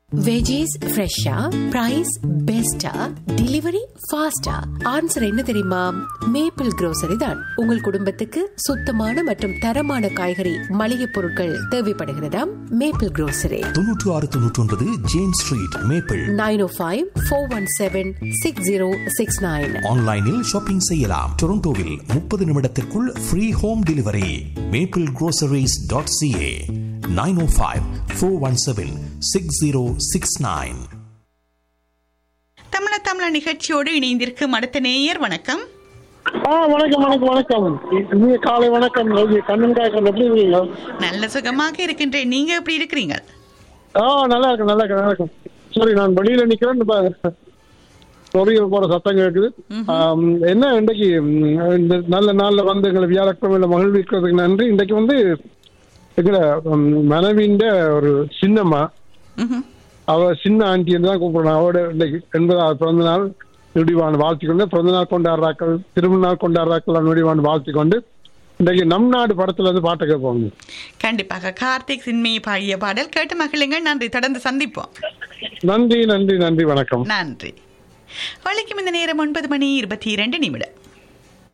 Veggies ஃப்ரெஷ்ஷா price பெஸ்டா delivery ஃபாஸ்டா ஆன்சர் என்ன தெரியுமா மேப்பிள் grocery தான் உங்கள் குடும்பத்துக்கு சுத்தமான மற்றும் தரமான காய்கறி மளிகை பொருட்கள் தேவைப்படுகிறதா மேப்பிள் grocery தொன்னூற்று ஆறு தொன்னூற்றி ஒன்பது Jane street Maple nine oh five four one seven six zero six nine ஆன்லைனில் ஷாப்பிங் செய்யலாம் டொரண்டோவில் முப்பது நிமிடத்திற்குள் free home delivery Maple groceries.ca dot C A nine oh five four one seven six zero six nine தமிழ தமிழ நிகழ்ச்சியோடு இணைந்திருக்கும் அடுத்த நேயர் வணக்கம் ஆ வணக்கம் வணக்கம் வணக்கம் இனிய காலை வணக்கம் ரவி கண்ணன் காய்ச்சல் எப்படி இருக்கீங்க நல்ல சுகமாக இருக்கின்றேன் நீங்க எப்படி இருக்கிறீங்க ஆ நல்லா இருக்கு நல்லா இருக்கு நல்லா இருக்கும் சரி நான் வெளியில நிக்கிறேன் இப்ப சொறிகள் போற சத்தம் கேட்குது ஆம், என்ன இன்றைக்கு ம், இந்த நல்ல நாள்ல வந்து எங்களை வியாழக்கிழமையில மகிழ்விக்கிறதுக்கு நன்றி இன்றைக்கு வந்து எங்களை ம், மனைவியின் ஒரு சின்னம்மா ம்ஹும். அவ சின்ன ஆண்டி என்று தான் கூப்பிடுறோம் அவரோட இன்னைக்கு எண்பதாவது பிறந்த நாள் நொடிவான் வாழ்த்திக்கொண்டு பிறந்த நாள் கொண்டாடுறாக்கள் திருமண நாள் கொண்டாடுறாக்கள் நொடிவான் வாழ்த்திக்கொண்டு இன்றைக்கு நம் நாடு படத்துல இருந்து பாட்டு கேட்போங்க கண்டிப்பாக கார்த்திக் சின்மையை பாடிய பாடல் கேட்டு மகிழுங்கள் நன்றி தொடர்ந்து சந்திப்போம் நன்றி நன்றி நன்றி வணக்கம் நன்றி வழிக்கும் இந்த நேரம் ஒன்பது மணி இருபத்தி இரண்டு நிமிடம்